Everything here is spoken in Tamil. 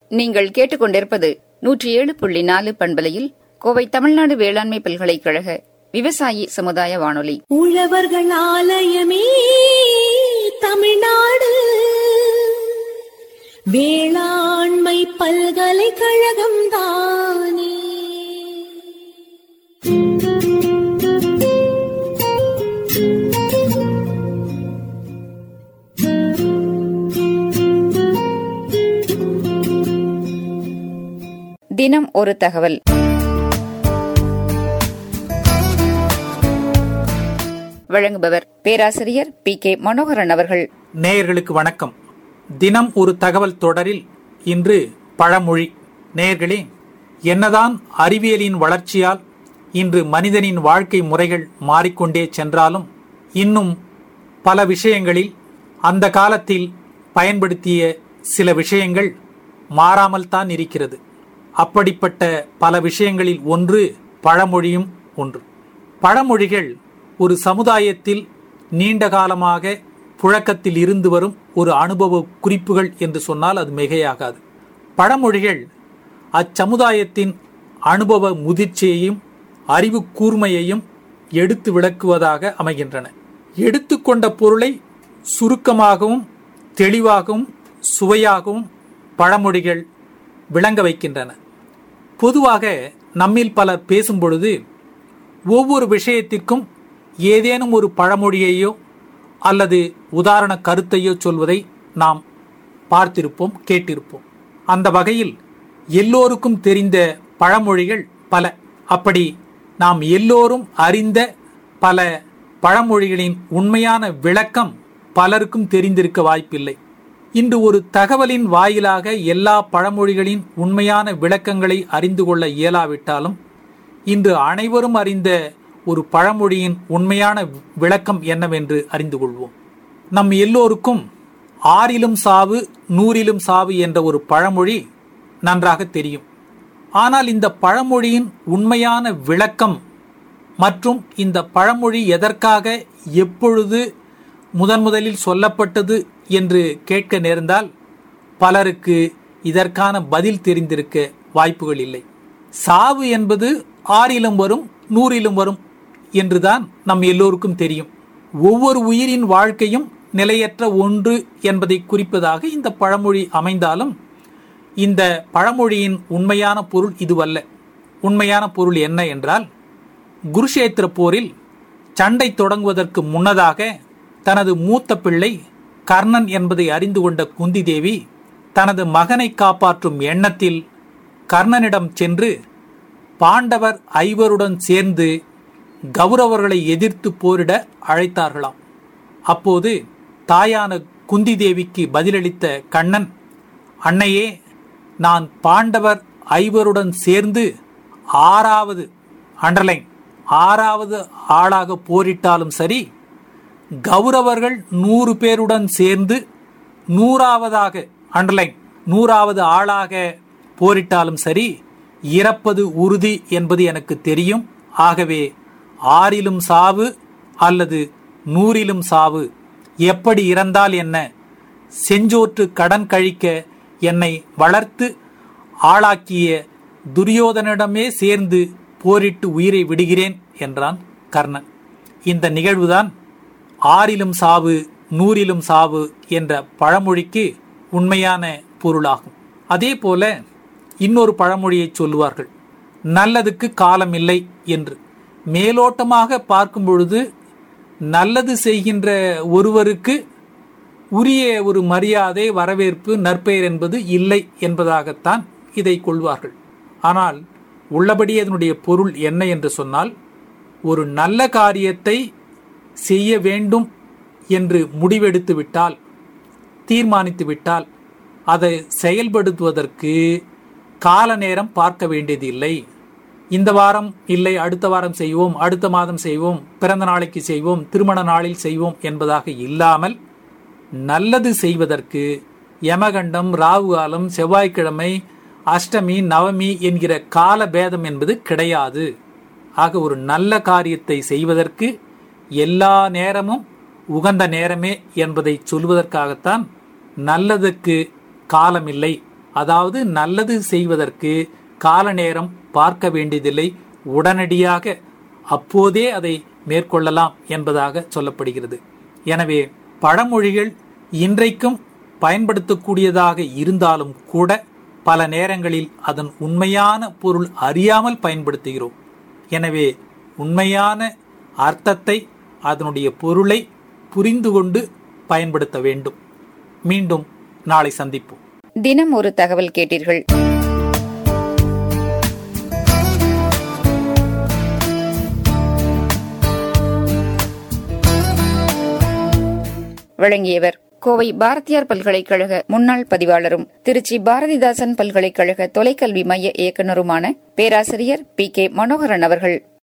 நீங்கள் கேட்டுக்கொண்டிருப்பது நூற்றி ஏழு புள்ளி நாலு பண்பலையில் கோவை தமிழ்நாடு வேளாண்மை பல்கலைக்கழக விவசாயி சமுதாய வானொலி உழவர்கள் ஆலயமே தமிழ்நாடு வேளாண்மை பல்கலைக்கழகம் தானே தினம் ஒரு தகவல் வழங்குபவர் பேராசிரியர் பி கே மனோகரன் அவர்கள் நேயர்களுக்கு வணக்கம் தினம் ஒரு தகவல் தொடரில் இன்று பழமொழி நேயர்களே என்னதான் அறிவியலின் வளர்ச்சியால் இன்று மனிதனின் வாழ்க்கை முறைகள் மாறிக்கொண்டே சென்றாலும் இன்னும் பல விஷயங்களில் அந்த காலத்தில் பயன்படுத்திய சில விஷயங்கள் மாறாமல் தான் இருக்கிறது அப்படிப்பட்ட பல விஷயங்களில் ஒன்று பழமொழியும் ஒன்று பழமொழிகள் ஒரு சமுதாயத்தில் நீண்ட காலமாக புழக்கத்தில் இருந்து வரும் ஒரு அனுபவ குறிப்புகள் என்று சொன்னால் அது மிகையாகாது பழமொழிகள் அச்சமுதாயத்தின் அனுபவ முதிர்ச்சியையும் அறிவு கூர்மையையும் எடுத்து விளக்குவதாக அமைகின்றன எடுத்துக்கொண்ட பொருளை சுருக்கமாகவும் தெளிவாகவும் சுவையாகவும் பழமொழிகள் விளங்க வைக்கின்றன பொதுவாக நம்மில் பலர் பேசும் பொழுது ஒவ்வொரு விஷயத்திற்கும் ஏதேனும் ஒரு பழமொழியையோ அல்லது உதாரண கருத்தையோ சொல்வதை நாம் பார்த்திருப்போம் கேட்டிருப்போம் அந்த வகையில் எல்லோருக்கும் தெரிந்த பழமொழிகள் பல அப்படி நாம் எல்லோரும் அறிந்த பல பழமொழிகளின் உண்மையான விளக்கம் பலருக்கும் தெரிந்திருக்க வாய்ப்பில்லை இன்று ஒரு தகவலின் வாயிலாக எல்லா பழமொழிகளின் உண்மையான விளக்கங்களை அறிந்து கொள்ள இயலாவிட்டாலும் இன்று அனைவரும் அறிந்த ஒரு பழமொழியின் உண்மையான விளக்கம் என்னவென்று அறிந்து கொள்வோம் நம் எல்லோருக்கும் ஆறிலும் சாவு நூறிலும் சாவு என்ற ஒரு பழமொழி நன்றாக தெரியும் ஆனால் இந்த பழமொழியின் உண்மையான விளக்கம் மற்றும் இந்த பழமொழி எதற்காக எப்பொழுது முதன் முதலில் சொல்லப்பட்டது என்று கேட்க நேர்ந்தால் பலருக்கு இதற்கான பதில் தெரிந்திருக்க வாய்ப்புகள் இல்லை சாவு என்பது ஆறிலும் வரும் நூறிலும் வரும் என்றுதான் நம் எல்லோருக்கும் தெரியும் ஒவ்வொரு உயிரின் வாழ்க்கையும் நிலையற்ற ஒன்று என்பதை குறிப்பதாக இந்த பழமொழி அமைந்தாலும் இந்த பழமொழியின் உண்மையான பொருள் இதுவல்ல உண்மையான பொருள் என்ன என்றால் குருஷேத்திர போரில் சண்டை தொடங்குவதற்கு முன்னதாக தனது மூத்த பிள்ளை கர்ணன் என்பதை அறிந்து கொண்ட குந்தி தேவி தனது மகனை காப்பாற்றும் எண்ணத்தில் கர்ணனிடம் சென்று பாண்டவர் ஐவருடன் சேர்ந்து கௌரவர்களை எதிர்த்து போரிட அழைத்தார்களாம் அப்போது தாயான குந்தி தேவிக்கு பதிலளித்த கண்ணன் அன்னையே நான் பாண்டவர் ஐவருடன் சேர்ந்து ஆறாவது அண்டர்லைன் ஆறாவது ஆளாக போரிட்டாலும் சரி கௌரவர்கள் நூறு பேருடன் சேர்ந்து நூறாவதாக அண்டர்லைன் நூறாவது ஆளாக போரிட்டாலும் சரி இறப்பது உறுதி என்பது எனக்கு தெரியும் ஆகவே ஆறிலும் சாவு அல்லது நூறிலும் சாவு எப்படி இறந்தால் என்ன செஞ்சோற்று கடன் கழிக்க என்னை வளர்த்து ஆளாக்கிய துரியோதனிடமே சேர்ந்து போரிட்டு உயிரை விடுகிறேன் என்றான் கர்ணன் இந்த நிகழ்வுதான் ஆறிலும் சாவு நூறிலும் சாவு என்ற பழமொழிக்கு உண்மையான பொருளாகும் அதே போல இன்னொரு பழமொழியை சொல்லுவார்கள் நல்லதுக்கு காலம் இல்லை என்று மேலோட்டமாக பார்க்கும் பொழுது நல்லது செய்கின்ற ஒருவருக்கு உரிய ஒரு மரியாதை வரவேற்பு நற்பெயர் என்பது இல்லை என்பதாகத்தான் இதை கொள்வார்கள் ஆனால் உள்ளபடி அதனுடைய பொருள் என்ன என்று சொன்னால் ஒரு நல்ல காரியத்தை செய்ய வேண்டும் என்று முடிவெடுத்து விட்டால் தீர்மானித்து விட்டால் அதை செயல்படுத்துவதற்கு கால நேரம் பார்க்க வேண்டியதில்லை இந்த வாரம் இல்லை அடுத்த வாரம் செய்வோம் அடுத்த மாதம் செய்வோம் பிறந்த நாளைக்கு செய்வோம் திருமண நாளில் செய்வோம் என்பதாக இல்லாமல் நல்லது செய்வதற்கு யமகண்டம் ராகு காலம் செவ்வாய்க்கிழமை அஷ்டமி நவமி என்கிற கால பேதம் என்பது கிடையாது ஆக ஒரு நல்ல காரியத்தை செய்வதற்கு எல்லா நேரமும் உகந்த நேரமே என்பதை சொல்வதற்காகத்தான் நல்லதுக்கு காலமில்லை அதாவது நல்லது செய்வதற்கு கால நேரம் பார்க்க வேண்டியதில்லை உடனடியாக அப்போதே அதை மேற்கொள்ளலாம் என்பதாக சொல்லப்படுகிறது எனவே பழமொழிகள் இன்றைக்கும் பயன்படுத்தக்கூடியதாக இருந்தாலும் கூட பல நேரங்களில் அதன் உண்மையான பொருள் அறியாமல் பயன்படுத்துகிறோம் எனவே உண்மையான அர்த்தத்தை அதனுடைய பொருளை புரிந்து கொண்டு பயன்படுத்த வேண்டும் மீண்டும் நாளை சந்திப்போம் தினம் ஒரு தகவல் கேட்டீர்கள் வழங்கியவர் கோவை பாரதியார் பல்கலைக்கழக முன்னாள் பதிவாளரும் திருச்சி பாரதிதாசன் பல்கலைக்கழக தொலைக்கல்வி மைய இயக்குநருமான பேராசிரியர் பி கே மனோகரன் அவர்கள்